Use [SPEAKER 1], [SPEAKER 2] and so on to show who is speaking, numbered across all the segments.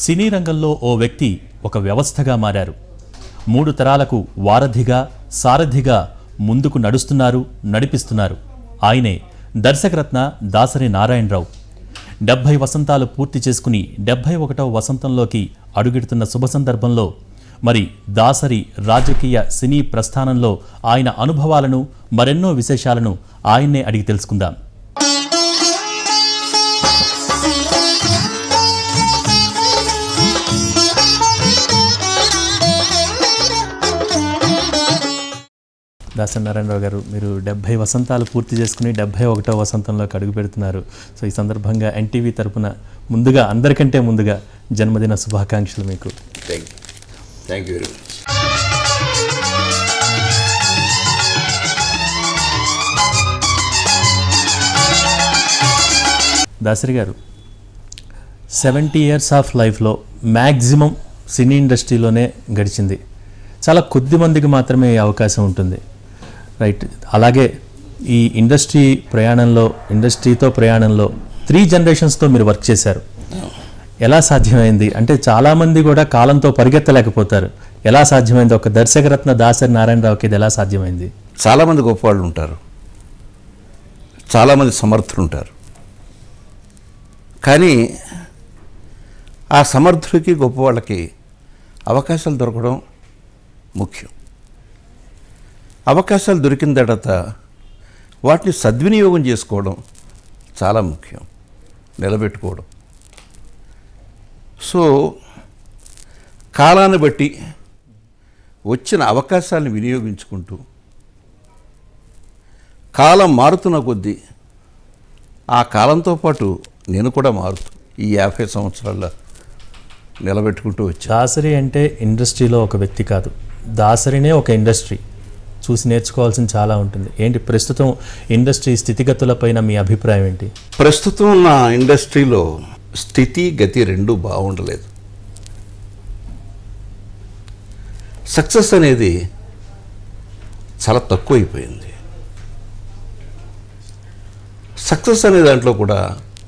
[SPEAKER 1] సినీ రంగంలో ఓ వ్యక్తి ఒక వ్యవస్థగా మారారు మూడు తరాలకు వారధిగా సారథిగా ముందుకు నడుస్తున్నారు నడిపిస్తున్నారు ఆయనే దర్శకరత్న దాసరి నారాయణరావు డెబ్భై వసంతాలు పూర్తి చేసుకుని డెబ్భై ఒకటవ వసంతంలోకి అడుగెడుతున్న శుభ సందర్భంలో మరి దాసరి రాజకీయ సినీ ప్రస్థానంలో ఆయన అనుభవాలను మరెన్నో విశేషాలను ఆయన్నే అడిగి తెలుసుకుందాం దాసరి నారాయణరావు గారు మీరు డెబ్భై వసంతాలు పూర్తి చేసుకుని డెబ్భై ఒకటో వసంతంలోకి అడుగు పెడుతున్నారు సో ఈ సందర్భంగా ఎన్టీవీ తరపున ముందుగా అందరికంటే ముందుగా జన్మదిన శుభాకాంక్షలు మీకు
[SPEAKER 2] thank you thank you very much
[SPEAKER 1] Dasari గారు సెవెంటీ ఇయర్స్ ఆఫ్ లైఫ్లో మ్యాక్సిమం సినీ ఇండస్ట్రీలోనే గడిచింది చాలా కొద్ది మందికి మాత్రమే ఈ అవకాశం ఉంటుంది రైట్ అలాగే ఈ ఇండస్ట్రీ ప్రయాణంలో ఇండస్ట్రీతో ప్రయాణంలో త్రీ జనరేషన్స్తో మీరు వర్క్ చేశారు ఎలా సాధ్యమైంది అంటే చాలామంది కూడా కాలంతో పరిగెత్తలేకపోతారు ఎలా సాధ్యమైంది ఒక దర్శకరత్న దాసరి నారాయణరావుకి ఇది ఎలా సాధ్యమైంది
[SPEAKER 2] చాలామంది గొప్పవాళ్ళు ఉంటారు చాలామంది సమర్థులు ఉంటారు కానీ ఆ సమర్థులకి గొప్పవాళ్ళకి అవకాశాలు దొరకడం ముఖ్యం అవకాశాలు దొరికిన తర్వాత వాటిని సద్వినియోగం చేసుకోవడం చాలా ముఖ్యం నిలబెట్టుకోవడం సో కాలాన్ని బట్టి వచ్చిన అవకాశాలను వినియోగించుకుంటూ కాలం మారుతున్న కొద్దీ ఆ కాలంతో పాటు నేను కూడా మారుతూ ఈ యాభై సంవత్సరాల నిలబెట్టుకుంటూ వచ్చాను
[SPEAKER 1] దాసరి అంటే ఇండస్ట్రీలో ఒక వ్యక్తి కాదు దాసరినే ఒక ఇండస్ట్రీ చూసి నేర్చుకోవాల్సింది చాలా ఉంటుంది ఏంటి ప్రస్తుతం ఇండస్ట్రీ స్థితిగతులపైన మీ అభిప్రాయం ఏంటి
[SPEAKER 2] ప్రస్తుతం ఉన్న ఇండస్ట్రీలో స్థితి గతి రెండూ బాగుండలేదు సక్సెస్ అనేది చాలా తక్కువైపోయింది సక్సెస్ అనే దాంట్లో కూడా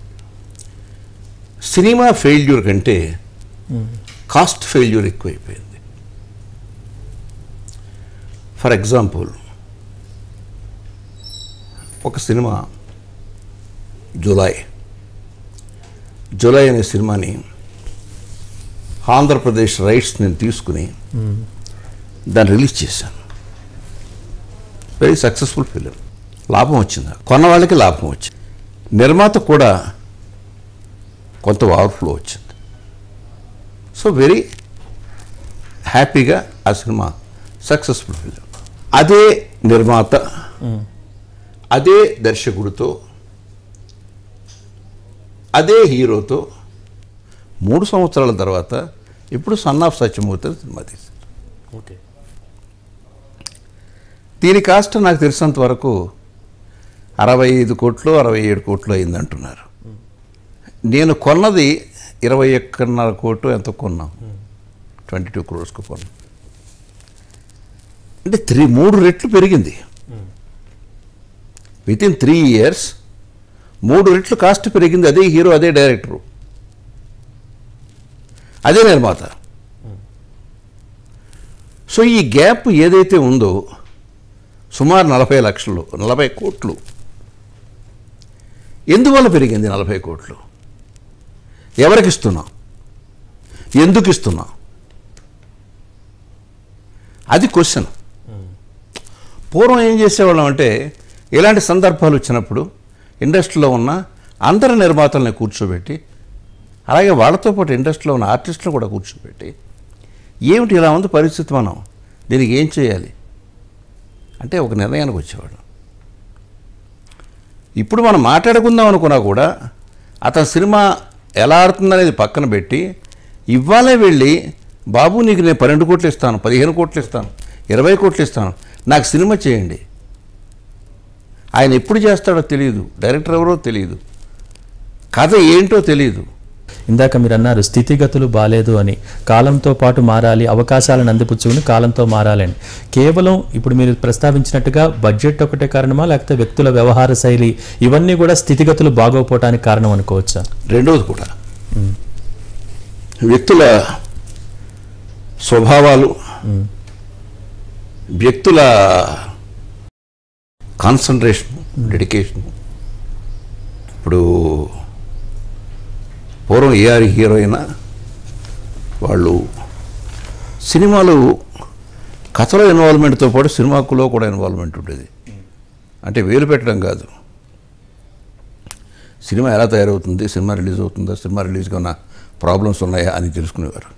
[SPEAKER 2] సినిమా ఫెయిల్యూర్ కంటే కాస్ట్ ఫెయిల్యూర్ ఎక్కువైపోయింది ఫర్ ఎగ్జాంపుల్ ఒక సినిమా జూలై జూలై అనే సినిమాని ఆంధ్రప్రదేశ్ రైట్స్ నేను తీసుకుని దాన్ని రిలీజ్ చేశాను వెరీ సక్సెస్ఫుల్ ఫిలిం లాభం వచ్చింది కొన్న వాళ్ళకి లాభం వచ్చింది నిర్మాత కూడా కొంత ఓవర్ఫ్లో వచ్చింది సో వెరీ హ్యాపీగా ఆ సినిమా సక్సెస్ఫుల్ ఫిలిం అదే నిర్మాత అదే దర్శకుడితో అదే హీరోతో మూడు సంవత్సరాల తర్వాత ఇప్పుడు సన్ ఆఫ్ సత్యమూర్తి అని సినిమా తీశారు
[SPEAKER 1] ఓకే
[SPEAKER 2] దీని కాస్ట్ నాకు తెలిసినంత వరకు అరవై ఐదు కోట్లు అరవై ఏడు కోట్లు అయిందంటున్నారు నేను కొన్నది ఇరవై ఒక్కన్నర కోట్లు ఎంత కొన్నాం ట్వంటీ టూ క్రోర్స్కి కొన్నాం అంటే త్రీ మూడు రెట్లు పెరిగింది విత్ ఇన్ త్రీ ఇయర్స్ మూడు రెట్లు కాస్ట్ పెరిగింది అదే హీరో అదే డైరెక్టరు అదే నిర్మాత సో ఈ గ్యాప్ ఏదైతే ఉందో సుమారు నలభై లక్షలు నలభై కోట్లు ఎందువల్ల పెరిగింది నలభై కోట్లు ఎవరికి ఇస్తున్నాం ఎందుకు ఇస్తున్నాం అది క్వశ్చన్ పూర్వం ఏం చేసేవాళ్ళం అంటే ఇలాంటి సందర్భాలు వచ్చినప్పుడు ఇండస్ట్రీలో ఉన్న అందరి నిర్మాతల్ని కూర్చోబెట్టి అలాగే వాళ్ళతో పాటు ఇండస్ట్రీలో ఉన్న ఆర్టిస్టులు కూడా కూర్చోబెట్టి ఏమిటి ఇలా ఉంది పరిస్థితి మనం దీనికి ఏం చేయాలి అంటే ఒక నిర్ణయానికి వచ్చేవాడు ఇప్పుడు మనం మాట్లాడుకుందాం అనుకున్నా కూడా అతని సినిమా ఎలా ఆడుతుందనేది పక్కన పెట్టి ఇవ్వాలే వెళ్ళి బాబు నీకు నేను పన్నెండు కోట్లు ఇస్తాను పదిహేను కోట్లు ఇస్తాను ఇరవై కోట్లు ఇస్తాను నాకు సినిమా చేయండి ఆయన ఎప్పుడు చేస్తాడో తెలియదు డైరెక్టర్ ఎవరో తెలియదు కథ ఏంటో తెలియదు
[SPEAKER 1] ఇందాక మీరు అన్నారు స్థితిగతులు బాలేదు అని కాలంతో పాటు మారాలి అవకాశాలను అందిపుచ్చుకుని కాలంతో మారాలని కేవలం ఇప్పుడు మీరు ప్రస్తావించినట్టుగా బడ్జెట్ ఒకటే కారణమా లేకపోతే వ్యక్తుల వ్యవహార శైలి ఇవన్నీ కూడా స్థితిగతులు బాగోపోవటానికి కారణం అనుకోవచ్చా
[SPEAKER 2] రెండవది కూడా వ్యక్తుల స్వభావాలు వ్యక్తుల కాన్సన్ట్రేషన్ డెడికేషన్ ఇప్పుడు పూర్వం ఏఆర్ హీరో అయినా వాళ్ళు సినిమాలు కథలో ఇన్వాల్వ్మెంట్తో పాటు సినిమాకులో కూడా ఇన్వాల్వ్మెంట్ ఉండేది అంటే వేలు పెట్టడం కాదు సినిమా ఎలా తయారవుతుంది సినిమా రిలీజ్ అవుతుందా సినిమా రిలీజ్గా ఉన్న ప్రాబ్లమ్స్ ఉన్నాయా అని తెలుసుకునేవారు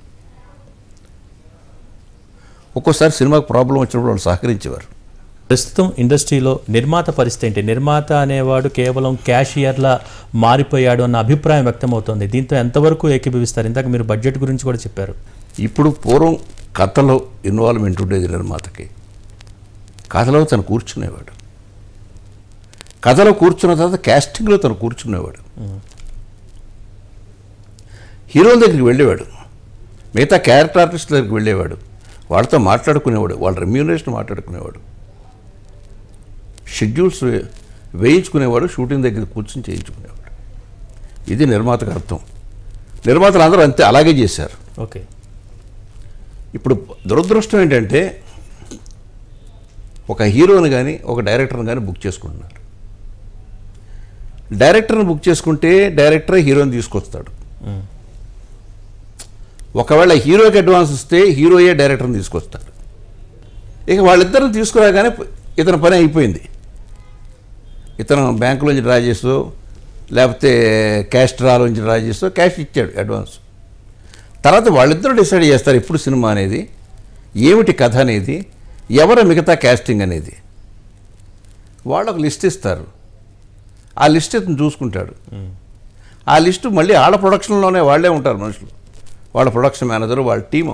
[SPEAKER 2] ఒక్కోసారి సినిమాకు ప్రాబ్లం వచ్చినప్పుడు వాళ్ళు సహకరించేవారు
[SPEAKER 1] ప్రస్తుతం ఇండస్ట్రీలో నిర్మాత పరిస్థితి ఏంటి నిర్మాత అనేవాడు కేవలం క్యాషియర్లా మారిపోయాడు అన్న అభిప్రాయం వ్యక్తమవుతోంది దీంతో ఎంతవరకు ఏకీభవిస్తారు ఇందాక మీరు బడ్జెట్ గురించి కూడా చెప్పారు
[SPEAKER 2] ఇప్పుడు పూర్వం కథలో ఇన్వాల్వ్మెంట్ ఉండేది నిర్మాతకి కథలో తను కూర్చునేవాడు కథలో కూర్చున్న తర్వాత క్యాస్టింగ్లో తను కూర్చునేవాడు హీరోల దగ్గరికి వెళ్ళేవాడు మిగతా క్యారెక్టర్ ఆర్టిస్ట్ దగ్గరికి వెళ్ళేవాడు వాళ్ళతో మాట్లాడుకునేవాడు వాళ్ళ రెమ్యూనరేషన్ మాట్లాడుకునేవాడు షెడ్యూల్స్ వే- వేయించుకునేవాడు షూటింగ్ దగ్గర కూర్చొని చేయించుకునేవాడు ఇది నిర్మాతకు అర్థం నిర్మాతలు అందరూ అంతే అలాగే చేశారు
[SPEAKER 1] ఓకే
[SPEAKER 2] ఇప్పుడు దురదృష్టం ఏంటంటే ఒక హీరోని కానీ ఒక డైరెక్టర్ని కానీ బుక్ చేసుకుంటున్నారు డైరెక్టర్ని బుక్ చేసుకుంటే డైరెక్టరే హీరోని తీసుకొస్తాడు ఒకవేళ హీరోకి అడ్వాన్స్ ఇస్తే హీరోయే డైరెక్టర్ని తీసుకొస్తాడు ఇక వాళ్ళిద్దరిని తీసుకురాగానే ఇతని పని అయిపోయింది ఇతను బ్యాంకులోంచి డ్రా చేస్తూ లేకపోతే క్యాష్ డ్రాలోంచి డ్రా చేస్తూ క్యాష్ ఇచ్చాడు అడ్వాన్స్ తర్వాత వాళ్ళిద్దరూ డిసైడ్ చేస్తారు ఎప్పుడు సినిమా అనేది ఏమిటి కథ అనేది ఎవరు మిగతా క్యాస్టింగ్ అనేది వాళ్ళు ఒక లిస్ట్ ఇస్తారు ఆ లిస్ట్ ఇతను చూసుకుంటాడు ఆ లిస్టు మళ్ళీ వాళ్ళ ప్రొడక్షన్లోనే వాళ్ళే ఉంటారు మనుషులు వాళ్ళ ప్రొడక్షన్ మేనేజర్ వాళ్ళ టీము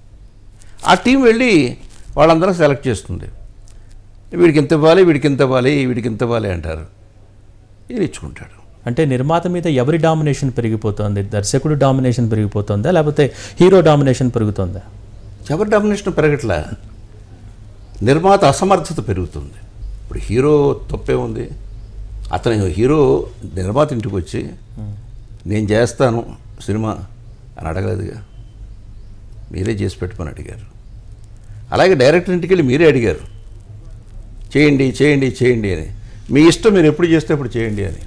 [SPEAKER 2] ఆ టీం వెళ్ళి వాళ్ళందరూ సెలెక్ట్ చేస్తుంది వీడికి ఇంత ఇవ్వాలి వీడికి ఇంత ఇవ్వాలి వీడికి ఇంత ఇవ్వాలి అంటారు ఇది ఇచ్చుకుంటాడు
[SPEAKER 1] అంటే నిర్మాత మీద ఎవరి డామినేషన్ పెరిగిపోతుంది దర్శకుడు డామినేషన్ పెరిగిపోతుందా లేకపోతే హీరో డామినేషన్ పెరుగుతుందా
[SPEAKER 2] ఎవరి డామినేషన్ పెరగట్లే నిర్మాత అసమర్థత పెరుగుతుంది ఇప్పుడు హీరో తప్పే ఉంది అతను హీరో నిర్మాత ఇంటికి వచ్చి నేను చేస్తాను సినిమా అని అడగలేదుగా మీరే చేసి పెట్టుకొని అడిగారు అలాగే డైరెక్టర్ ఇంటికి వెళ్ళి మీరే అడిగారు చేయండి చేయండి చేయండి అని మీ ఇష్టం మీరు ఎప్పుడు చేస్తే అప్పుడు చేయండి అని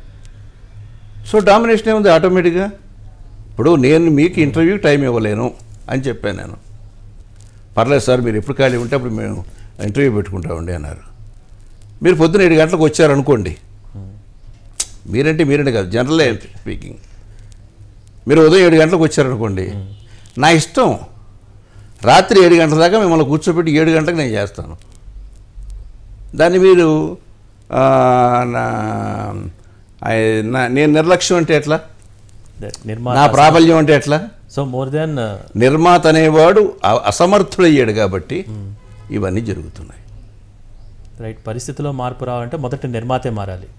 [SPEAKER 2] సో డామినేషన్ ఏముంది ఆటోమేటిక్గా ఇప్పుడు నేను మీకు ఇంటర్వ్యూకి టైం ఇవ్వలేను అని చెప్పాను నేను పర్లేదు సార్ మీరు ఎప్పుడు ఖాళీ ఉంటే అప్పుడు మేము ఇంటర్వ్యూ పెట్టుకుంటామండి అన్నారు మీరు పొద్దున ఏడు గంటలకు వచ్చారనుకోండి మీరంటే మీరంటే కాదు జనరలే స్పీకింగ్ మీరు ఉదయం ఏడు గంటలకు వచ్చారనుకోండి నా ఇష్టం రాత్రి ఏడు గంటల దాకా మిమ్మల్ని కూర్చోబెట్టి ఏడు గంటలకు నేను చేస్తాను దాన్ని మీరు ఆ, నా ఆ- నా- నేను నిర్లక్ష్యం అంటే ఎట్లా నా
[SPEAKER 1] నిర్మాత
[SPEAKER 2] ప్రాబల్యం అంటే ఎట్లా
[SPEAKER 1] సో మోర్ దెన్
[SPEAKER 2] నిర్మాత అనేవాడు అ- అసమర్థుడయ్యాడు కాబట్టి ఇవన్నీ జరుగుతున్నాయి
[SPEAKER 1] రైట్ పరిస్థితిలో మార్పు రావాలంటే మొదట నిర్మాతే మారాలి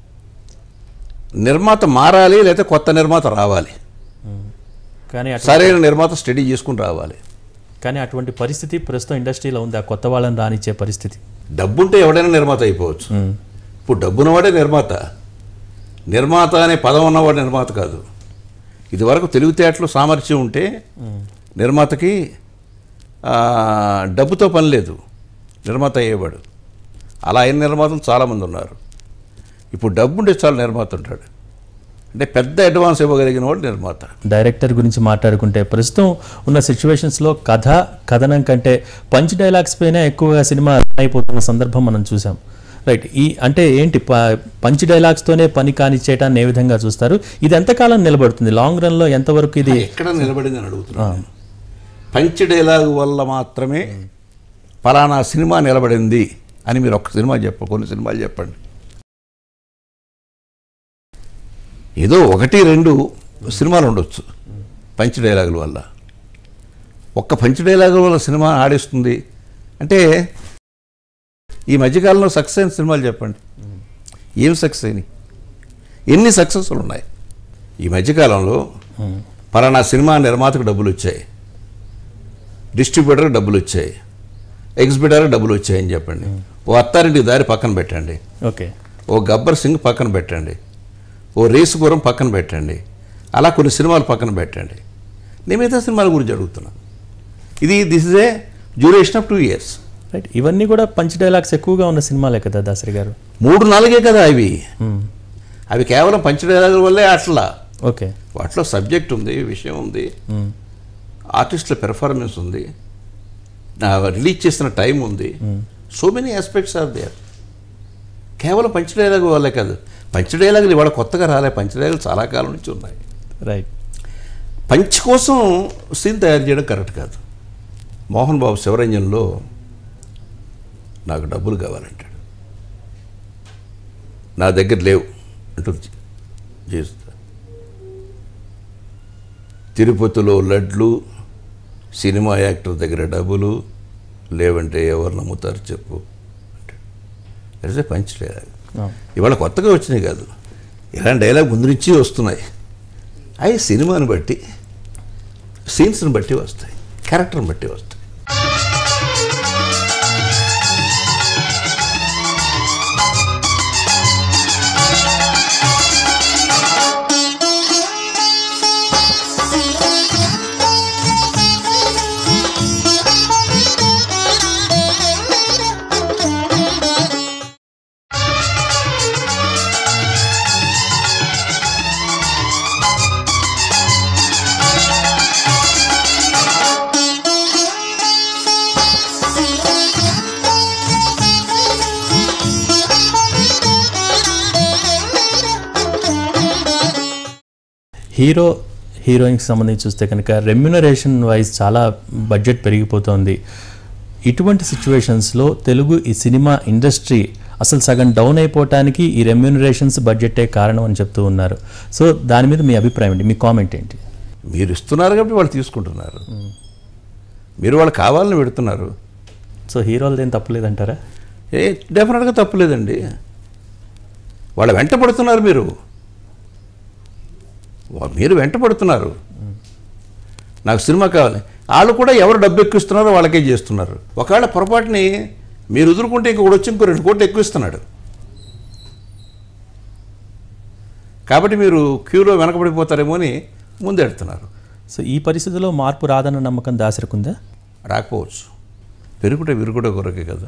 [SPEAKER 2] నిర్మాత మారాలి లేకపోతే కొత్త నిర్మాత రావాలి
[SPEAKER 1] కానీ అటు-
[SPEAKER 2] సరైన నిర్మాత స్టడీ చేసుకుని రావాలి
[SPEAKER 1] కానీ అటువంటి పరిస్థితి ప్రస్తుతం ఇండస్ట్రీలో ఉంది ఆ కొత్త వాళ్ళని రానిచ్చే పరిస్థితి
[SPEAKER 2] డబ్బుంటే ఎవడైనా నిర్మాత అయిపోవచ్చు ఇప్పుడు డబ్బున్నవాడే నిర్మాత నిర్మాత అనే పదం ఉన్నవాడు నిర్మాత కాదు ఇదివరకు తెలివితేటలు సామర్థ్యం ఉంటే నిర్మాతకి ఆ, డబ్బుతో పని లేదు నిర్మాత అయ్యేవాడు అలా అయిన నిర్మాతలు చాలామంది ఉన్నారు ఇప్పుడు డబ్బు ఉంటే చాలా నిర్మాత ఉంటాడు అంటే పెద్ద అడ్వాన్స్ ఇవ్వగలిగిన వాడు నిర్మాత
[SPEAKER 1] డైరెక్టర్ గురించి మాట్లాడుకుంటే ప్రస్తుతం ఉన్న సిచ్యువేషన్స్లో కథ కథనం కంటే పంచ్ డైలాగ్స్ పైన ఎక్కువగా సినిమా రన్ అయిపోతున్న సందర్భం మనం చూసాం రైట్ ఈ అంటే ఏంటి ప- పంచ్ డైలాగ్స్తోనే పని కానిచ్చేయటాన్ని ఏ విధంగా చూస్తారు ఇది ఎంతకాలం నిలబడుతుంది లాంగ్ రన్లో ఎంతవరకు ఇది
[SPEAKER 2] ఎక్కడ నిలబడింది అని అడుగుతున్నాను పంచ్ డైలాగ్ వల్ల మాత్రమే పలానా సినిమా నిలబడింది అని మీరు ఒక్క సినిమా చెప్ప కొన్ని సినిమాలు చెప్పండి ఏదో ఒకటి రెండు సినిమాలు ఉండొచ్చు పంచ్ డైలాగుల వల్ల ఒక్క పంచ్ డైలాగుల వల్ల సినిమా ఆడిస్తుంది అంటే ఈ మధ్యకాలంలో సక్సెస్ అయిన సినిమాలు చెప్పండి ఏం సక్సెస్ అయినాయి ఎన్ని సక్సెస్లు ఉన్నాయి ఈ మధ్యకాలంలో పలానా సినిమా నిర్మాతకు డబ్బులు వచ్చాయి డిస్ట్రిబ్యూటర్కి డబ్బులు వచ్చాయి ఎగ్జిబిటర్కి డబ్బులు వచ్చాయని చెప్పండి ఓ అత్తారింటికి దారి పక్కన పెట్టండి
[SPEAKER 1] ఓకే
[SPEAKER 2] ఓ గబ్బర్ సింగ్ పక్కన పెట్టండి ఓ రేసుగురం పక్కన పెట్టండి అలా కొన్ని సినిమాలు పక్కన పెట్టండి నేను మిగతా సినిమాల గురించి అడుగుతున్నా ఇది this is a duration of two years
[SPEAKER 1] right ఇవన్నీ కూడా పంచ్ డైలాగ్స్ ఎక్కువగా ఉన్న సినిమాలే కదా దాసరి గారు
[SPEAKER 2] మూడు నాలుగే కదా అవి
[SPEAKER 1] మ్మ్.
[SPEAKER 2] అవి కేవలం పంచడేలాగల వల్లే అట్లా
[SPEAKER 1] ఓకే
[SPEAKER 2] వాటిలో సబ్జెక్ట్ ఉంది విషయం ఉంది
[SPEAKER 1] మ్మ్.
[SPEAKER 2] ఆర్టిస్టుల పెర్ఫార్మెన్స్ ఉంది నా రిలీజ్ చేసిన టైం ఉంది so many aspects are there కేవలం పంచ డైలాగ్ వల్లే కాదు పంచ డైలాగులు ఇవాళ కొత్తగా రాలే పంచ డైలాగులు చాలా కాలం నుంచి ఉన్నాయి
[SPEAKER 1] రైట్
[SPEAKER 2] పంచ్ కోసం సీన్ తయారు చేయడం కరెక్ట్ కాదు మోహన్ బాబు శివరంజన్లో నాకు డబ్బులు కావాలంటాడు నా దగ్గర లేవు అంటూ చేస్తా తిరుపతిలో లడ్లు సినిమా యాక్టర్ దగ్గర డబ్బులు లేవంటే ఎవరు నమ్ముతారు చెప్పు అంటాడు ఏ పంచ్ డైలాగ్ ఇవాళ కొత్తగా వచ్చినాయి కాదు ఇలాంటి డైలాగ్ ముందు నుంచి వస్తున్నాయి అవి సినిమాని బట్టి సీన్స్ని బట్టి వస్తాయి క్యారెక్టర్ని బట్టి వస్తాయి
[SPEAKER 1] హీరో హీరోయిన్కి సంబంధించి చూస్తే కనుక రెమ్యునరేషన్ వైజ్ చాలా బడ్జెట్ పెరిగిపోతుంది ఇటువంటి సిచ్యువేషన్స్లో తెలుగు ఈ సినిమా ఇండస్ట్రీ అసలు సగం డౌన్ అయిపోవటానికి ఈ రెమ్యునరేషన్స్ బడ్జెటే కారణం అని చెప్తూ ఉన్నారు సో దాని మీద మీ అభిప్రాయం ఏంటి మీ కామెంట్ ఏంటి
[SPEAKER 2] మీరు ఇస్తున్నారు కాబట్టి వాళ్ళు తీసుకుంటున్నారు మీరు వాళ్ళు కావాలని పెడుతున్నారు
[SPEAKER 1] సో హీరోలది ఏం తప్పలేదంటారా
[SPEAKER 2] ఏ డెఫినెట్గా తప్పులేదండి వాళ్ళ వెంట పడుతున్నారు మీరు వా- మీరు వెంట పడుతున్నారు నాకు సినిమా కావాలి వాళ్ళు కూడా ఎవరు డబ్బు ఎక్కువ వాళ్ళకే చేస్తున్నారు ఒకవేళ పొరపాటుని మీరు ఎదుర్కొంటే ఇంకొకటి వచ్చి ఇంకో రెండు కోట్లు ఎక్కువ ఇస్తున్నాడు కాబట్టి మీరు క్యూలో వెనకబడిపోతారేమో అని ముందెడుతున్నారు
[SPEAKER 1] సో ఈ పరిస్థితిలో మార్పు రాదన్న నమ్మకం దాసరికుందా
[SPEAKER 2] రాకపోవచ్చు పెరుగుట విరుగుట కొరకే కదా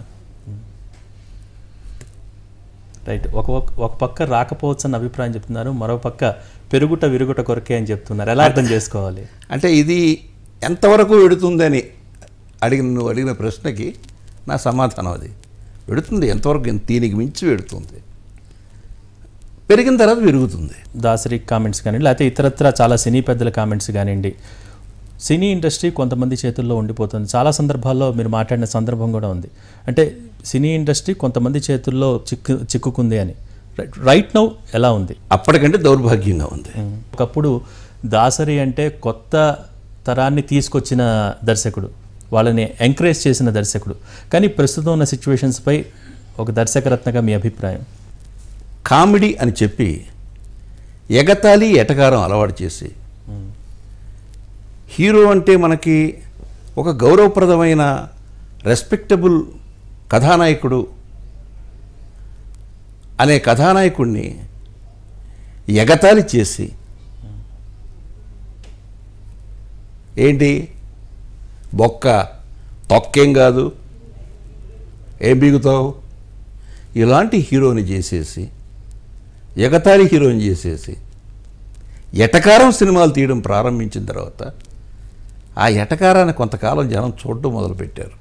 [SPEAKER 1] రైట్ ఒక ఒక- ఒక పక్క రాకపోవచ్చు అన్న అభిప్రాయం చెప్తున్నారు మరో పక్క పెరుగుట విరుగుట కొరకే అని చెప్తున్నారు ఎలా అర్థం చేసుకోవాలి
[SPEAKER 2] అంటే ఇది ఎంతవరకు వెడుతుందని అడిగిన నువ్వు అడిగిన ప్రశ్నకి నా సమాధానం అది వెడుతుంది ఎంతవరకు ఎంత- దీనికి మించి వెడుతుంది పెరిగిన తర్వాత పెరుగుతుంది
[SPEAKER 1] దాసరి కామెంట్స్ కానీ లేకపోతే ఇతరత్ర చాలా సినీ పెద్దల కామెంట్స్ కానివ్వండి సినీ ఇండస్ట్రీ కొంతమంది చేతుల్లో ఉండిపోతుంది చాలా సందర్భాల్లో మీరు మాట్లాడిన సందర్భం కూడా ఉంది అంటే సినీ ఇండస్ట్రీ కొంతమంది చేతుల్లో చిక్కు చిక్కుకుంది అని రైట్ రైట్ నౌ ఎలా ఉంది
[SPEAKER 2] అప్పటికంటే దౌర్భాగ్యంగా ఉంది
[SPEAKER 1] ఒకప్పుడు దాసరి అంటే కొత్త తరాన్ని తీసుకొచ్చిన దర్శకుడు వాళ్ళని ఎంకరేజ్ చేసిన దర్శకుడు కానీ ప్రస్తుతం ఉన్న సిచ్యువేషన్స్పై ఒక దర్శకరత్నగా మీ అభిప్రాయం
[SPEAKER 2] కామెడీ అని చెప్పి ఎగతాళి ఎటకారం అలవాటు చేసి హీరో అంటే మనకి ఒక గౌరవప్రదమైన రెస్పెక్టబుల్ కథానాయకుడు అనే కథానాయకుడిని ఎగతాళి చేసి ఏంటి బొక్క తొక్కేం కాదు ఏం బిగుతావు ఇలాంటి హీరోని చేసేసి ఎగతాళి హీరోని చేసేసి ఎటకారం సినిమాలు తీయడం ప్రారంభించిన తర్వాత ఆ ఎటకారాన్ని కొంతకాలం జనం చూడడం మొదలుపెట్టారు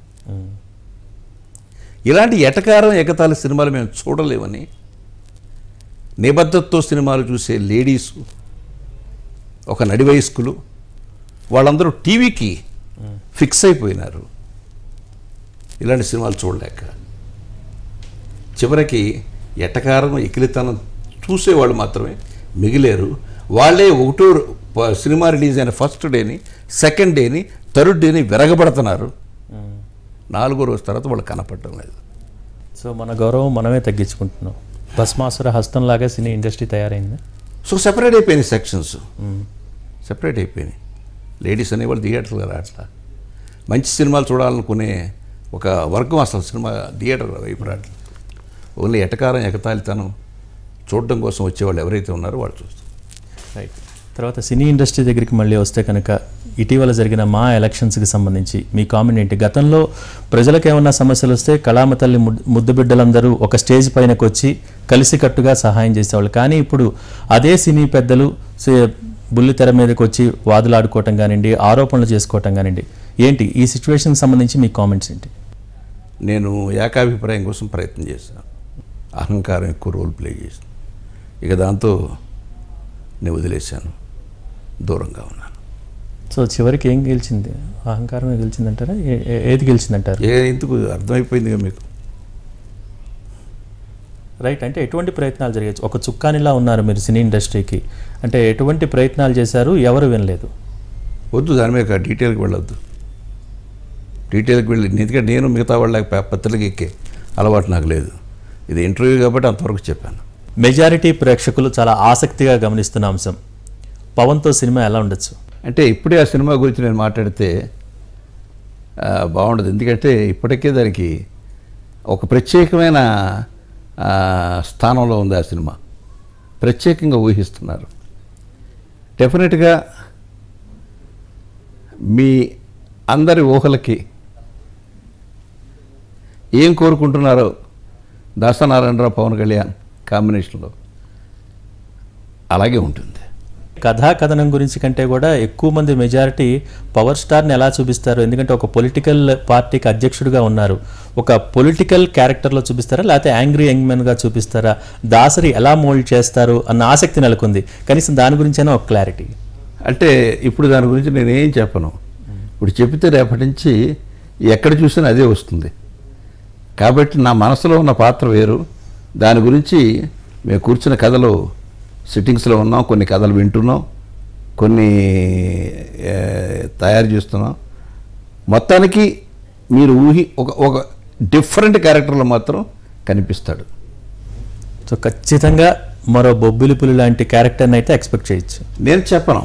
[SPEAKER 2] ఇలాంటి ఎటకారం ఎగతాళి సినిమాలు మేము చూడలేమని నిబద్ధతతో సినిమాలు చూసే లేడీసు ఒక నడి వయస్కులు వాళ్ళందరూ టీవీకి ఫిక్స్ అయిపోయినారు ఇలాంటి సినిమాలు చూడలేక చివరికి ఎటకారం ఎకిలితనం చూసేవాళ్ళు మాత్రమే మిగిలేరు వాళ్ళే ఒకటో ప- సినిమా రిలీజ్ అయిన ఫస్ట్ డేని సెకండ్ డేని థర్డ్ డేని విరగబడుతున్నారు నాలుగో రోజు తర్వాత వాళ్ళు కనపడటం లేదు
[SPEAKER 1] సో మన గౌరవం మనమే తగ్గించుకుంటున్నాం భస్మాసుర హస్తంలాగా సినీ ఇండస్ట్రీ తయారైంది
[SPEAKER 2] సో సెపరేట్ అయిపోయినాయి సెక్షన్స్ సెపరేట్ అయిపోయినాయి లేడీస్ అనేవాళ్ళు థియేటర్లు రాట్లా మంచి సినిమాలు చూడాలనుకునే ఒక వర్గం అసలు సినిమా థియేటర్ వైపు రాట్లా ఓన్లీ ఎటకారం ఎగతాళితనం చూడడం కోసం వచ్చేవాళ్ళు ఎవరైతే ఉన్నారో వాళ్ళు చూస్తారు
[SPEAKER 1] రైట్ తర్వాత సినీ ఇండస్ట్రీ దగ్గరికి మళ్ళీ వస్తే కనుక ఇటీవల జరిగిన మా ఎలక్షన్స్కి సంబంధించి మీ కామెంట్ ఏంటి గతంలో ప్రజలకు ఏమన్నా సమస్యలు వస్తే కళామ తల్లి ముద్- ముద్దు బిడ్డలందరూ ఒక స్టేజ్ పైనకు వచ్చి కలిసికట్టుగా సహాయం చేసేవాళ్ళు కానీ ఇప్పుడు అదే సినీ పెద్దలు సే- బుల్లితెర మీదకి వచ్చి వాదులాడుకోవటం కానివ్వండి ఆరోపణలు చేసుకోవటం కానివ్వండి ఏంటి ఈ సిచ్యువేషన్కి సంబంధించి మీ కామెంట్స్ ఏంటి
[SPEAKER 2] నేను ఏకాభిప్రాయం కోసం ప్రయత్నం చేశాను అహంకారం ఎక్కువ రోల్ ప్లే చేసింది ఇక దాంతో నేను వదిలేశాను దూరంగా ఉన్నాను
[SPEAKER 1] సో చివరికి ఏం గెలిచింది అహంకారమే గెలిచిందంటారా ఏ- ఏ- ఏది గెలిచిందంటారు
[SPEAKER 2] ఏ ఎందుకు అర్థమైపోయిందిగా మీకు
[SPEAKER 1] రైట్ అంటే ఎటువంటి ప్రయత్నాలు జరిగచ్చు ఒక చుక్కానిలా ఉన్నారు మీరు సినీ ఇండస్ట్రీకి అంటే ఎటువంటి ప్రయత్నాలు చేశారు ఎవరు వినలేదు
[SPEAKER 2] వద్దు దాని మీద డీటెయిల్కి వెళ్ళొద్దు డీటెయిల్కి వెళ్ళి ఎందుకంటే నేను మిగతా వాళ్ళ పత్రికకి ఎక్కే అలవాటు నాకు లేదు ఇది ఇంటర్వ్యూ కాబట్టి అంతవరకు చెప్పాను
[SPEAKER 1] మెజారిటీ ప్రేక్షకులు చాలా ఆసక్తిగా గమనిస్తున్న అంశం పవన్తో సినిమా ఎలా ఉండొచ్చు
[SPEAKER 2] అంటే ఇప్పుడే ఆ సినిమా గురించి నేను మాట్లాడితే ఆ, బాగుండదు ఎందుకంటే ఇప్పటికే దానికి ఒక ప్రత్యేకమైన ఆ, స్థానంలో ఉంది ఆ సినిమా ప్రత్యేకంగా ఊహిస్తున్నారు డెఫినెట్గా మీ అందరి ఊహలకి ఏం కోరుకుంటున్నారో దాసనారాయణరావు పవన్ కళ్యాణ్ కాంబినేషన్లో అలాగే ఉంటుంది
[SPEAKER 1] కథా కథనం గురించి కంటే కూడా ఎక్కువ మంది మెజారిటీ పవర్ స్టార్ని ఎలా చూపిస్తారు ఎందుకంటే ఒక పొలిటికల్ పార్టీకి అధ్యక్షుడిగా ఉన్నారు ఒక పొలిటికల్ క్యారెక్టర్లో చూపిస్తారా లేకపోతే యాంగ్రీ యంగ్ గా చూపిస్తారా దాసరి ఎలా మోల్డ్ చేస్తారు అన్న ఆసక్తి నెలకొంది కనీసం దాని గురించైనా ఒక క్లారిటీ
[SPEAKER 2] అంటే ఇప్పుడు దాని గురించి నేనేం చెప్పను ఇప్పుడు చెబితే రేపటి నుంచి ఎక్కడ చూసినా అదే వస్తుంది కాబట్టి నా మనసులో ఉన్న పాత్ర వేరు దాని గురించి మేము కూర్చున్న కథలు సిట్టింగ్స్లో ఉన్నాం కొన్ని కథలు వింటున్నాం కొన్ని ఏ, తయారు చేస్తున్నాం మొత్తానికి మీరు ఊహి ఒక ఒక డిఫరెంట్ క్యారెక్టర్లో మాత్రం కనిపిస్తాడు
[SPEAKER 1] సో ఖచ్చితంగా మరో బొబ్బిలి పులి లాంటి క్యారెక్టర్ని అయితే ఎక్స్పెక్ట్ చేయొచ్చు
[SPEAKER 2] నేను చెప్పను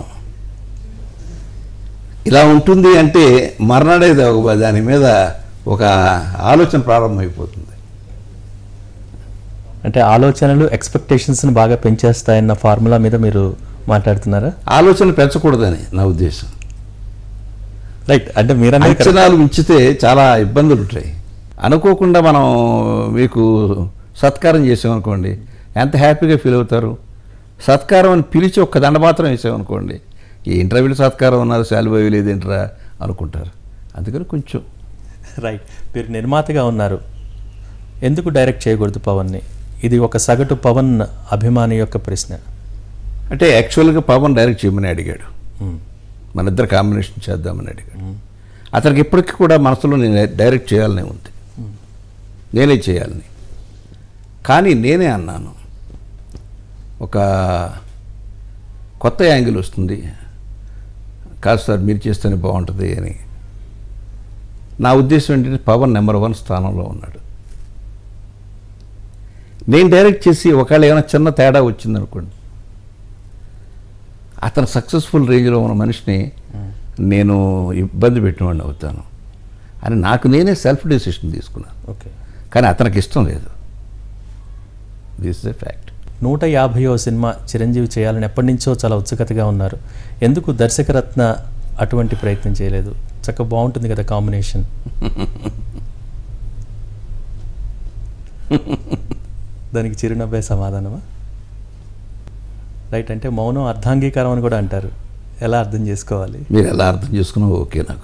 [SPEAKER 2] ఇలా ఉంటుంది అంటే మర్నాడే దా- ఒక దాని మీద ఒక ఆలోచన ప్రారంభమైపోతుంది
[SPEAKER 1] అంటే ఆలోచనలు ఎక్స్పెక్టేషన్స్ని బాగా పెంచేస్తాయన్న ఫార్ములా మీద మీరు మాట్లాడుతున్నారా
[SPEAKER 2] ఆలోచన పెంచకూడదని నా ఉద్దేశం
[SPEAKER 1] రైట్ అంటే మీరన్నది correct.
[SPEAKER 2] అంచనాలు ఉంచితే చాలా ఇబ్బందులు ఉంటాయి అనుకోకుండా మనం మీకు సత్కారం చేసామనుకోండి ఎంత హ్యాపీగా ఫీల్ అవుతారు సత్కారం అని పిలిచి ఒక్క దండ మాత్రం వేసామనుకోండి ఈ ఇంటర్వ్యూలు సత్కారం ఉన్నారు శాలువా లేదేంట్రా అనుకుంటారు అందుకని కొంచెం
[SPEAKER 1] రైట్ మీరు నిర్మాతగా ఉన్నారు ఎందుకు డైరెక్ట్ చేయకూడదు పవన్ని ఇది ఒక సగటు పవన్ అభిమాని యొక్క ప్రశ్న
[SPEAKER 2] అంటే యాక్చువల్గా పవన్ డైరెక్ట్ చేయమని అడిగాడు
[SPEAKER 1] మ్మ్.
[SPEAKER 2] మన ఇద్దరు కాంబినేషన్ చేద్దామని అడిగాడు అతనికి ఇప్పటికీ కూడా మనసులో నేను డైరెక్ట్ చేయాలనే ఉంది నేనే చేయాలని కానీ నేనే అన్నాను ఒక కొత్త యాంగిల్ వస్తుంది కాదు సార్ మీరు చేస్తేనే బాగుంటుంది అని నా ఉద్దేశం ఏంటంటే పవన్ నెంబర్ వన్ స్థానంలో ఉన్నాడు నేను డైరెక్ట్ చేసి ఒకవేళ ఏమైనా చిన్న తేడా వచ్చిందనుకోండి అతను సక్సెస్ఫుల్ రేంజ్లో ఉన్న మనిషిని నేను ఇబ్బంది పెట్టినవాడిని అవుతాను అని నాకు నేనే సెల్ఫ్ డెసిషన్ తీసుకున్నాను
[SPEAKER 1] ఓకే
[SPEAKER 2] కానీ అతనికి ఇష్టం లేదు దిస్ ఇస్ ఎ ఫ్యాక్ట్
[SPEAKER 1] నూట యాభైవ సినిమా చిరంజీవి చేయాలని ఎప్పటి నుంచో చాలా ఉత్సుకతగా ఉన్నారు ఎందుకు దర్శకరత్న అటువంటి ప్రయత్నం చేయలేదు చక్కగా బాగుంటుంది కదా కాంబినేషన్ దానికి చిరునవ్వే సమాధానమా రైట్ అంటే మౌనం అర్ధాంగీకారం అని కూడా అంటారు ఎలా అర్థం చేసుకోవాలి
[SPEAKER 2] మీరు ఎలా అర్థం చేసుకున్నా ఓకే నాకు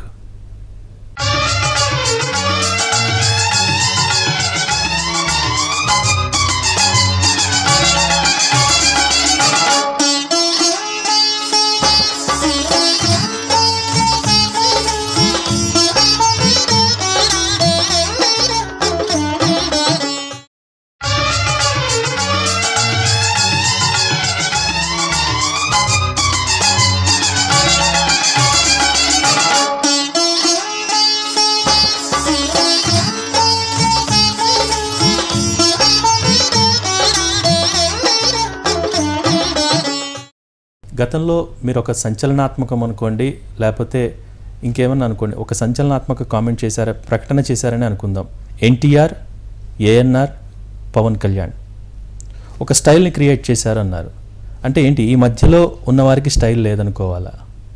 [SPEAKER 1] గతంలో మీరు ఒక సంచలనాత్మకం అనుకోండి లేకపోతే ఇంకేమన్నా అనుకోండి ఒక సంచలనాత్మక కామెంట్ చేశారా ప్రకటన చేశారని అనుకుందాం ఎన్టీఆర్ ఏఎన్ఆర్ పవన్ కళ్యాణ్ ఒక స్టైల్ని క్రియేట్ చేశారన్నారు అంటే ఏంటి ఈ మధ్యలో ఉన్నవారికి స్టైల్ లేదనుకోవాలా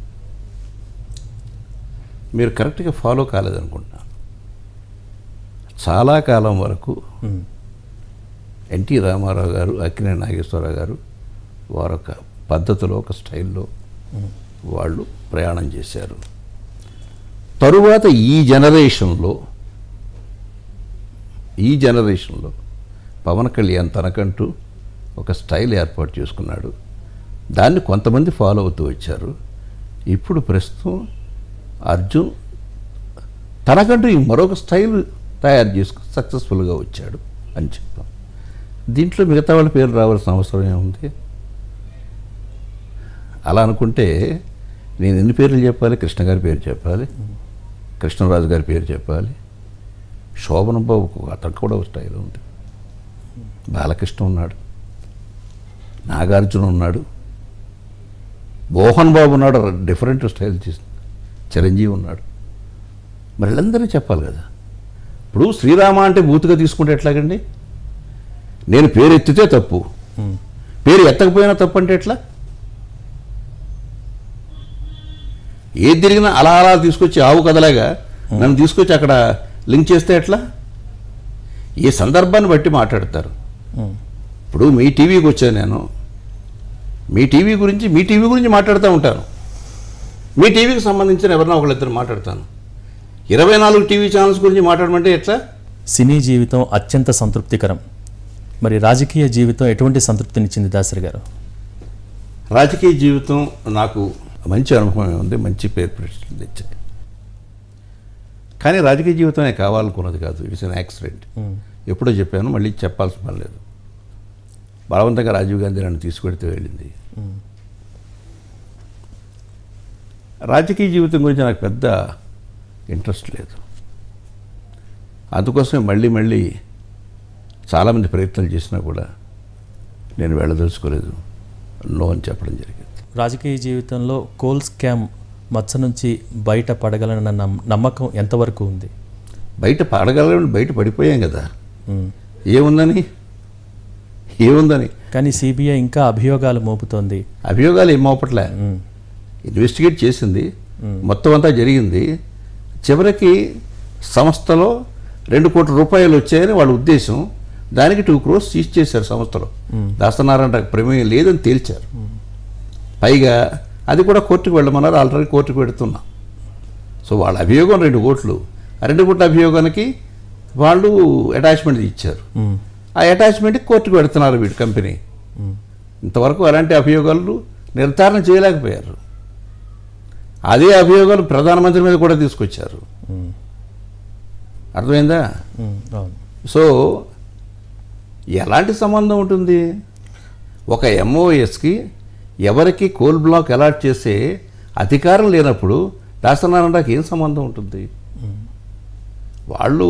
[SPEAKER 2] మీరు కరెక్ట్గా ఫాలో కాలేదనుకుంటున్నాను చాలా కాలం వరకు
[SPEAKER 1] ఉమ్,
[SPEAKER 2] ఎన్టీ రామారావు గారు అక్కినే నాగేశ్వరరావు గారు వారొక పద్ధతిలో ఒక స్టైల్లో వాళ్ళు ప్రయాణం చేశారు తరువాత ఈ జనరేషన్లో ఈ జనరేషన్లో పవన్ కళ్యాణ్ తనకంటూ ఒక స్టైల్ ఏర్పాటు చేసుకున్నాడు దాన్ని కొంతమంది ఫాలో అవుతూ వచ్చారు ఇప్పుడు ప్రస్తుతం అర్జున్ తనకంటూ ఈ మరొక స్టైల్ తయారు చేసుకుని సక్సెస్ఫుల్గా వచ్చాడు అని చెప్తాం దీంట్లో మిగతా వాళ్ళ పేరు రావాల్సిన అవసరం ఏముంది అలా అనుకుంటే నేను ఎన్ని పేర్లు చెప్పాలి కృష్ణ గారి పేరు చెప్పాలి కృష్ణరాజు గారి పేరు చెప్పాలి శోభన బాబుకు అతనికి కూడా ఒక స్టైల్ ఉంది బాలకృష్ణ ఉన్నాడు నాగార్జున ఉన్నాడు మోహన్ బాబు ఉన్నాడు డిఫరెంట్ స్టైల్ చేసి చిరంజీవి ఉన్నాడు మరి వీళ్ళందరూ చెప్పాలి కదా ఇప్పుడు శ్రీరామ అంటే బూతుగా తీసుకుంటే ఎట్లాగండి నేను పేరు ఎత్తితే తప్పు
[SPEAKER 1] ఉమ్,
[SPEAKER 2] పేరు ఎత్తకపోయినా తప్పు అంటే ఎట్లా ఏది తిరిగినా అలా అలా తీసుకొచ్చి ఆవు కదలాగా నన్ను తీసుకొచ్చి అక్కడ లింక్ చేస్తే ఎట్లా ఏ సందర్భాన్ని బట్టి మాట్లాడతారు
[SPEAKER 1] ఉమ్,
[SPEAKER 2] ఇప్పుడు మీ టీవీకి వచ్చాను నేను మీ టీవీ గురించి మీ టీవీ గురించి మాట్లాడుతూ ఉంటాను మీ టీవీకి సంబంధించిన ఎవరైనా ఒకళ్ళిద్దరు మాట్లాడతాను ఇరవై నాలుగు టీవీ ఛానల్స్ గురించి మాట్లాడమంటే ఎట్లా
[SPEAKER 1] సినీ జీవితం అత్యంత సంతృప్తికరం మరి రాజకీయ జీవితం ఎటువంటి సంతృప్తినిచ్చింది దాసరి గారు
[SPEAKER 2] రాజకీయ జీవితం నాకు మంచి అనుభవం ఉంది మంచి పేరు ప్రతిష్టలు తెచ్చాయి కానీ రాజకీయ జీవితమే కావాలనుకున్నది కాదు ఇట్స్ అన్ యాక్సిడెంట్
[SPEAKER 1] ఉమ్,
[SPEAKER 2] ఎప్పుడో చెప్పాను మళ్ళీ చెప్పాల్సిన పని లేదు బలవంతంగా రాజీవ్ గాంధీ నన్ను తీసుకెడితే వెళ్ళింది
[SPEAKER 1] ఉమ్,
[SPEAKER 2] రాజకీయ జీవితం గురించి నాకు పెద్ద ఇంట్రెస్ట్ లేదు అందుకోసమే మళ్ళీ మళ్ళీ చాలామంది ప్రయత్నాలు చేసినా కూడా నేను వెళ్ళదలుచుకోలేదు నో అని చెప్పడం జరిగింది
[SPEAKER 1] రాజకీయ జీవితంలో కోల్ స్కామ్ మచ్చ నుంచి బయట పడగలనన్న నమ్- నమ్మకం ఎంతవరకు ఉంది
[SPEAKER 2] బయట పడగలని బయట పడిపోయాం కదా
[SPEAKER 1] ఉమ్,
[SPEAKER 2] ఏముందని ఏముందని
[SPEAKER 1] కానీ సిబిఐ ఇంకా అభియోగాలు మోపుతోంది
[SPEAKER 2] అభియోగాలు ఏం మోపట్లే
[SPEAKER 1] ఉమ్,
[SPEAKER 2] ఇన్వెస్టిగేట్ చేసింది మొత్తం అంతా జరిగింది చివరికి సంస్థలో రెండు కోట్ల రూపాయలు వచ్చాయని వాళ్ళ ఉద్దేశం దానికి టూ క్రోర్స్ సీజ్ చేశారు సంస్థలో దాస్తనారాయణ ప్రమేయం లేదని తేల్చారు పైగా అది కూడా కోర్టుకు వెళ్ళమన్నారు ఆల్రెడీ కోర్టుకు పెడుతున్నాం సో వాళ్ళ అభియోగం రెండు కోట్లు ఆ రెండు కోట్ల అభియోగానికి వాళ్ళు అటాచ్మెంట్ ఇచ్చారు
[SPEAKER 1] ఉమ్,
[SPEAKER 2] ఆ అటాచ్మెంట్కి కోర్టుకు పెడుతున్నారు వీడు కంపెనీ
[SPEAKER 1] ఉమ్,
[SPEAKER 2] ఇంతవరకు అలాంటి అభియోగాలు నిర్ధారణ చేయలేకపోయారు అదే అభియోగాలు ప్రధానమంత్రి మీద కూడా తీసుకొచ్చారు
[SPEAKER 1] ఉమ్,
[SPEAKER 2] అర్థమైందా
[SPEAKER 1] ఉమ్, అవును
[SPEAKER 2] సో ఎలాంటి సంబంధం ఉంటుంది ఒక ఎంఓఎస్కి ఎవరికి కోల్ బ్లాక్ అలాట్ చేసే అధికారం లేనప్పుడు దాసనారాయణకి ఏం సంబంధం ఉంటుంది వాళ్ళు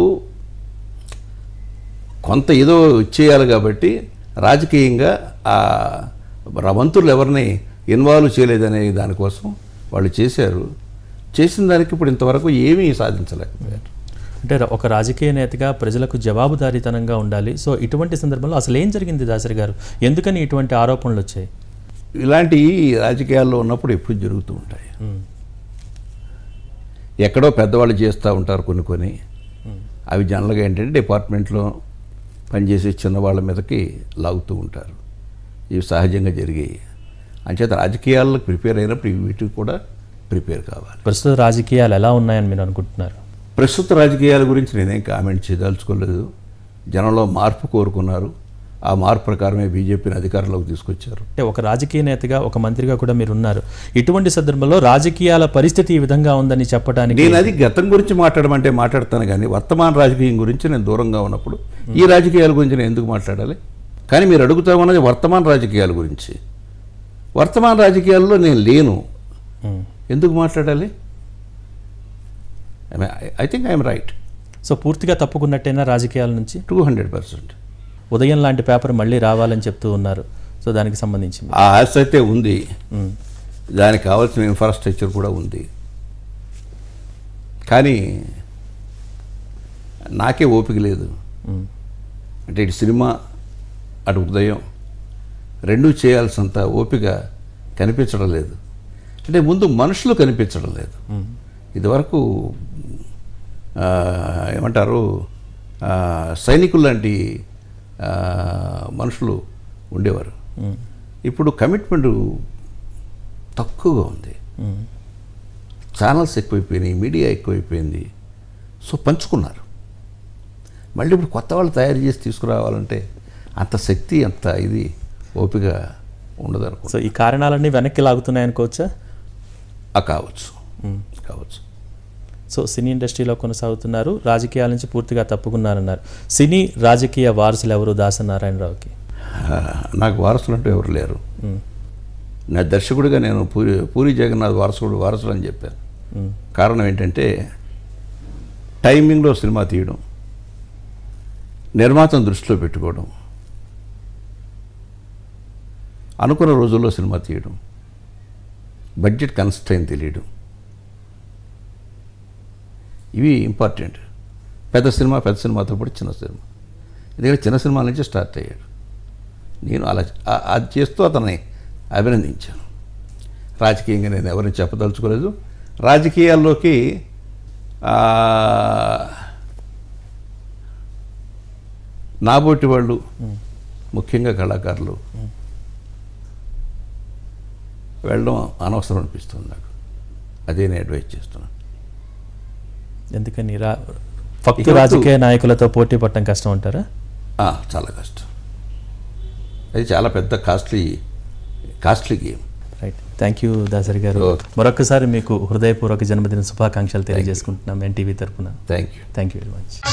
[SPEAKER 2] కొంత ఏదో ఇచ్చేయాలి కాబట్టి రాజకీయంగా ఆ మంత్రులు ఎవరిని ఇన్వాల్వ్ చేయలేదనే దానికోసం వాళ్ళు చేశారు చేసిన దానికి ఇప్పుడు ఇంతవరకు ఏమీ సాధించలేకపోయారు
[SPEAKER 1] అంటే ర- ఒక రాజకీయ నేతగా ప్రజలకు జవాబుదారీతనంగా ఉండాలి సో ఇటువంటి సందర్భంలో అసలు ఏం జరిగింది దాసరి గారు ఎందుకని ఇటువంటి ఆరోపణలు వచ్చాయి
[SPEAKER 2] ఇలాంటి రాజకీయాల్లో ఉన్నప్పుడు ఎప్పుడు జరుగుతూ ఉంటాయి
[SPEAKER 1] ఉమ్,
[SPEAKER 2] ఎక్కడో పెద్దవాళ్ళు చేస్తూ ఉంటారు కొన్ని కొన్ని
[SPEAKER 1] ఉమ్,
[SPEAKER 2] అవి జనరల్గా ఏంటంటే డిపార్ట్మెంట్లో పనిచేసే చిన్నవాళ్ళ మీదకి లాగుతూ ఉంటారు ఇవి సహజంగా జరిగాయి అంచేత రాజకీయాలకు ప్రిపేర్ అయినప్పుడు ఇవి వీటికి కూడా ప్రిపేర్ కావాలి
[SPEAKER 1] ప్రస్తుత రాజకీయాలు ఎలా ఉన్నాయని మీరు అనుకుంటున్నారు
[SPEAKER 2] ప్రస్తుత రాజకీయాల గురించి నేనేం కామెంట్ చేయదలుచుకోలేదు జనంలో మార్పు కోరుకున్నారు ఆ మార్పు ప్రకారమే బీజేపీని అధికారంలోకి తీసుకొచ్చారు
[SPEAKER 1] అంటే ఒక రాజకీయ నేతగా ఒక మంత్రిగా కూడా మీరు ఉన్నారు ఇటువంటి సందర్భంలో రాజకీయాల పరిస్థితి ఈ విధంగా ఉందని చెప్పడానికి
[SPEAKER 2] నేను అది గతం గురించి మాట్లాడమంటే మాట్లాడతాను కానీ వర్తమాన రాజకీయం గురించి నేను దూరంగా ఉన్నప్పుడు ఈ రాజకీయాల గురించి నేను ఎందుకు మాట్లాడాలి కానీ మీరు అడుగుతా ఉన్నది వర్తమాన రాజకీయాల గురించి వర్తమాన రాజకీయాల్లో నేను లేను
[SPEAKER 1] ఉమ్.
[SPEAKER 2] ఎందుకు మాట్లాడాలి I think I'm right
[SPEAKER 1] so పూర్తిగా తప్పుకున్నట్టేనా రాజకీయాల నుంచి
[SPEAKER 2] టూ హండ్రెడ్ పర్సెంట్
[SPEAKER 1] ఉదయం లాంటి పేపర్ మళ్ళీ రావాలని చెప్తూ ఉన్నారు సో దానికి సంబంధించి
[SPEAKER 2] ఆ ఆశ అయితే ఉంది
[SPEAKER 1] ఉమ్,
[SPEAKER 2] దానికి కావాల్సిన ఇన్ఫ్రాస్ట్రక్చర్ కూడా ఉంది కానీ నాకే ఓపిక లేదు
[SPEAKER 1] ఉమ్,
[SPEAKER 2] అంటే ఇటు సినిమా అటు ఉదయం రెండూ చేయాల్సినంత ఓపిక కనిపించడం లేదు అంటే ముందు మనుషులు కనిపించడం లేదు ఇదివరకు ఆ, ఏమంటారు ఆ, సైనికులు లాంటి ఆ, మనుషులు ఉండేవారు ఇప్పుడు కమిట్మెంట్ తక్కువగా ఉంది ఛానల్స్ ఎక్కువైపోయినాయి మీడియా ఎక్కువైపోయింది సో పంచుకున్నారు మళ్ళీ ఇప్పుడు కొత్త వాళ్ళు తయారు చేసి తీసుకురావాలంటే అంత శక్తి అంత ఇది ఓపిక ఉండదు అనుకో
[SPEAKER 1] సో ఈ కారణాలన్నీ వెనక్కి లాగుతున్నాయి అనుకోవచ్చా
[SPEAKER 2] ఆ కావచ్చు కావచ్చు
[SPEAKER 1] సో సినీ ఇండస్ట్రీలో కొనసాగుతున్నారు రాజకీయాల నుంచి పూర్తిగా తప్పుకున్నారన్నారు సినీ రాజకీయ వారసులు ఎవరు దాసనారాయణరావుకి
[SPEAKER 2] ఆ, నాకు వారసులు అంటూ ఎవరు లేరు నా దర్శకుడిగా నేను పూరి పూరి జగన్నాథ్ వారసుడు వారసుడు అని చెప్పాను కారణం ఏంటంటే టైమింగ్లో సినిమా తీయడం నిర్మాతను దృష్టిలో పెట్టుకోవడం అనుకున్న రోజుల్లో సినిమా తీయడం బడ్జెట్ కన్స్ట్రైన్ తెలియడం ఇవి ఇంపార్టెంట్ పెద్ద సినిమా పెద్ద సినిమాతో పాటు చిన్న సినిమా ఎందుకంటే చిన్న సినిమా నుంచి స్టార్ట్ అయ్యాడు నేను అలా ఆ- అది చేస్తూ అతన్ని అభినందించాను రాజకీయంగా నేను ఎవరిని చెప్పదలుచుకోలేదు రాజకీయాల్లోకి ఆ, నాబోటి వాళ్ళు ముఖ్యంగా కళాకారులు వెళ్ళడం అనవసరం అనిపిస్తుంది నాకు అదే నేను అడ్వైజ్ చేస్తున్నాను
[SPEAKER 1] ఎందుకని రా ఫక్తు
[SPEAKER 2] ఇక
[SPEAKER 1] రాజకీయ నాయకులతో పోటీ పడటం కష్టం అంటారా
[SPEAKER 2] ఆ, చాలా కష్టం అది చాలా పెద్ద costly costly game
[SPEAKER 1] right thank you Dasari గారు
[SPEAKER 2] Okay.
[SPEAKER 1] మరొకసారి మీకు హృదయపూర్వక జన్మదిన శుభాకాంక్షలు తెలియజేసుకుంటున్నాం ఎన్టీవీ తరపున
[SPEAKER 2] thank you
[SPEAKER 1] thank you very much